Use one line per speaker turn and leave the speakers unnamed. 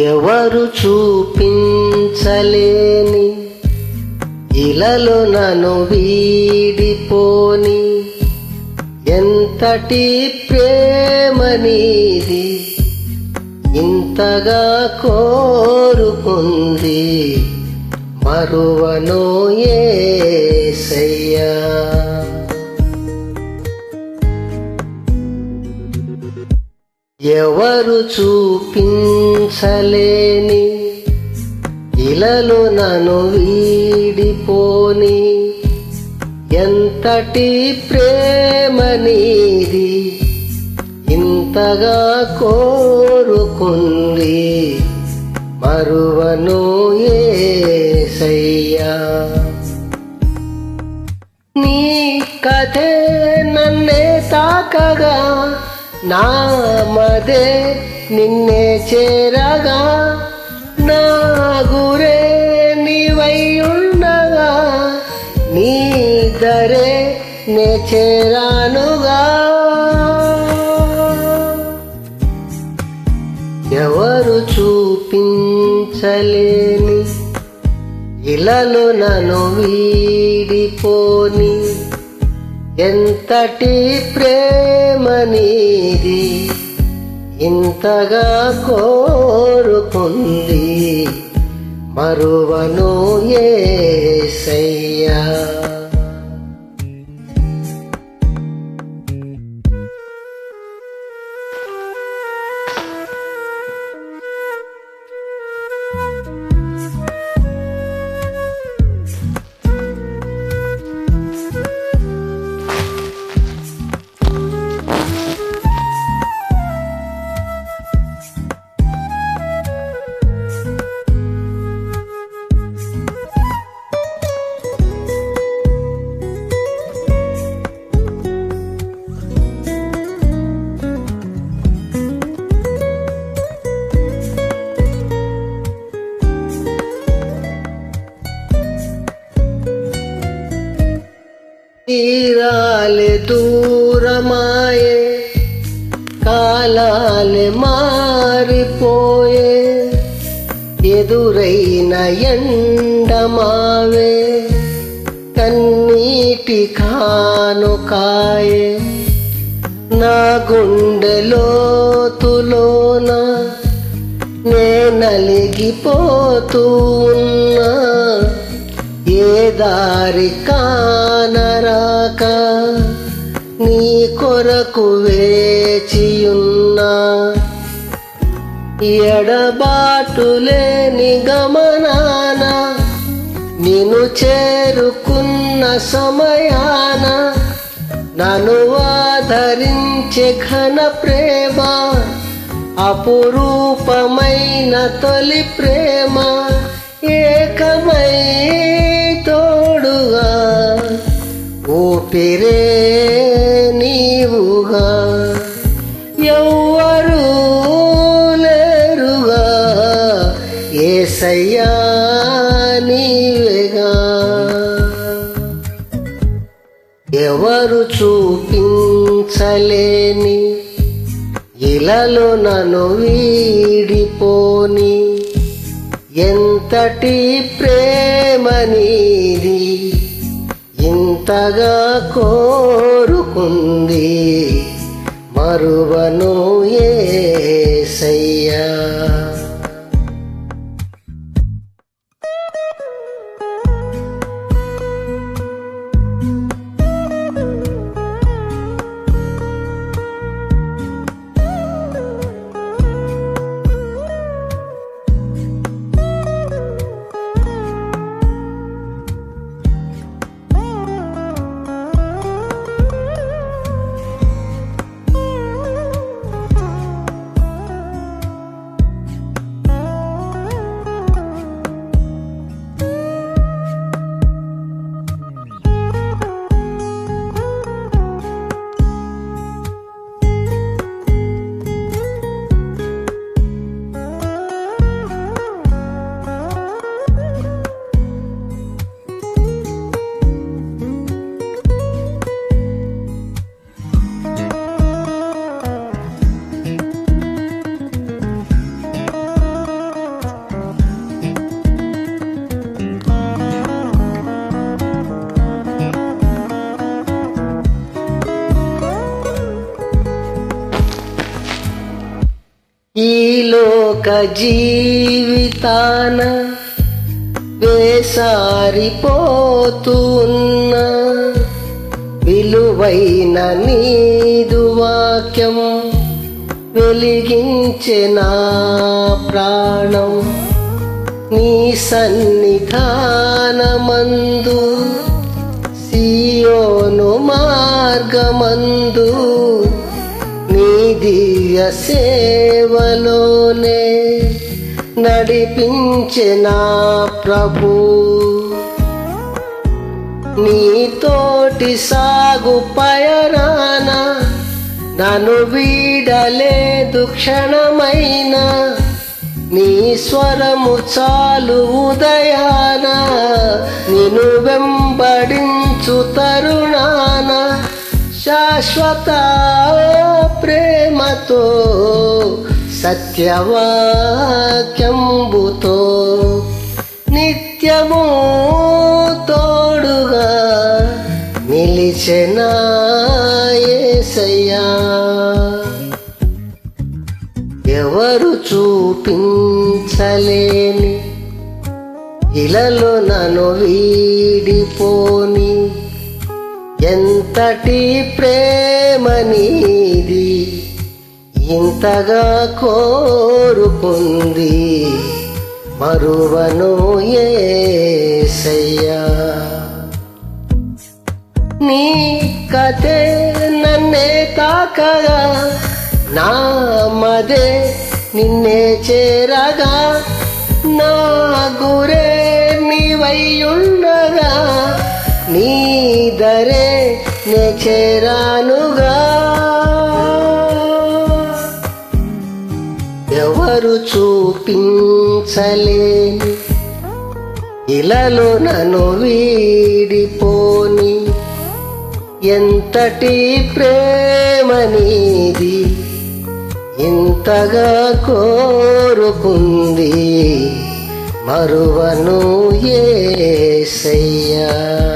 ఎవరు చూపించలేని ఇలలో నన్ను వీడిపోని ఎంతటి ప్రేమ నీది ఇంతగా కోరుకుంది మరువను ఏసయ్యా ఎవరు చూపించలేని ఇలలో నన్ను వీడిపోని ఎంతటి ప్రేమ నీది ఇంతగా కోరుకుంది మరువను ఏసయ్యా నీ కథే నన్నే తాకగా నా మదే నిన్నే చేరగా నా గురే నీవై ఉండగా నీ దరే నే చేరానుగా ఎవరు చూపించలేని ఇలలో నన్ను వీడిపోని ఎంతటి ప్రేమ నీది ఇంతగా కోరుకుంది మరువను ఏసయ్యా తీరాలే దూరమాయే కాలాలే మారిపోయే ఎదురైన ఎండమావే కన్నీటి కానుకాయే నా గుండెలోతులోన నే నలిగిపోతూ ఉన్నా ఏ దారి కానరాక నీ కొరకు వేచియున్నా ఎడబాటులేని గమనాన నిన్ను చేరుకున్న సమయాన నన్ను ఆదరించే ఘన ప్రేమ అపురూపమైన తొలి ప్రేమ ఏకమై తోడుగా ఊపిరే నీవుగా ఎవ్వరు లేరుగా ఏసయ్యా నీవేగా ఎవరు చూపించలేని ఇలలో నన్ను వీడిపోని ఎంతటి ప్రేమ నీది ఇంతగా కోరుకుంది మరువను ఏసయ్యా ఈ లోక జీవితాన వేసారిపోతున్న విలువైన నీదు వాక్యం వెలిగించే నా ప్రాణం నీ సన్నిధానమందు సియోను మార్గమందు నీ దివ్య సేవలోనే నడిపించే నా ప్రభు నీతోటి సాగు పయరాన నన్ను వీడలేదు క్షణమైన నీ స్వరము చాలు ఉదయాన నిన్ను వెంబడించు తరుణాన శాశ్వత ప్రేమతో సత్యవాక్యంబుతో నిత్యము తోడుగా నిలిచెనా యేసయ్యా ఎవరు చూపించలేని ఇలలో నన్ను వీడిపోని ఎంతటి ప్రేమ నీది ఇంతగా కోరుకుంది మరువను ఏసయ్యా నీ కథే నన్నే తాకగా నా మదే నిన్నే చేరగా నా గురే నీవయ్యుండగా నీ దరే నే చేరానుగా ఎవరు చూపించలేని ఇలలో నన్ను వీడిపోని ఎంతటి ప్రేమ నీది ఇంతగా కోరుకుంది మరువను ఏసయ్యా